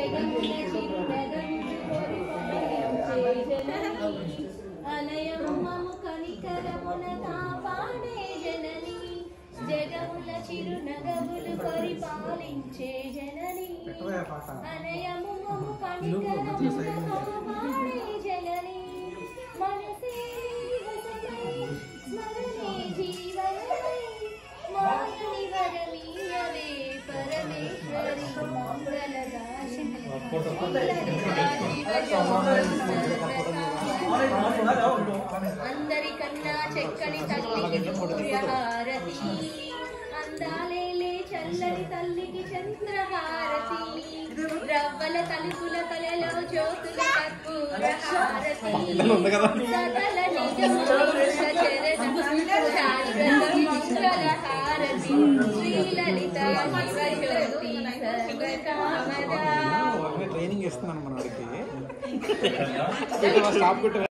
జగముల చిరునగములు పరిపాలించే జనని అనయమ్మము కనికరమున కాపాడే జనని జగముల చిరునగములు పరిపాలించే జనని అనయము మము కనికరమున కాపాడే జనని మనసే వసమై స్మరణే జీవనమై మాయని వరమీయవే పరమేశ్వరి మంగళదాయిని అందరికన్నా చెక్కని తల్లికి సూర్యహారతి అందాలేలే చల్లని తల్లికి చంద్రహారతి రవ్వల తలుపుల తలలో జ్యోతుల కర్పూర హారతి సకల నిజముల చరణ శాశ్వత మంగళ హారతి శ్రీలలిత శివజ్యోతి సర్వకామదా ట్రైనింగ్ ఇస్తున్నాను మన వాడికి స్టాప్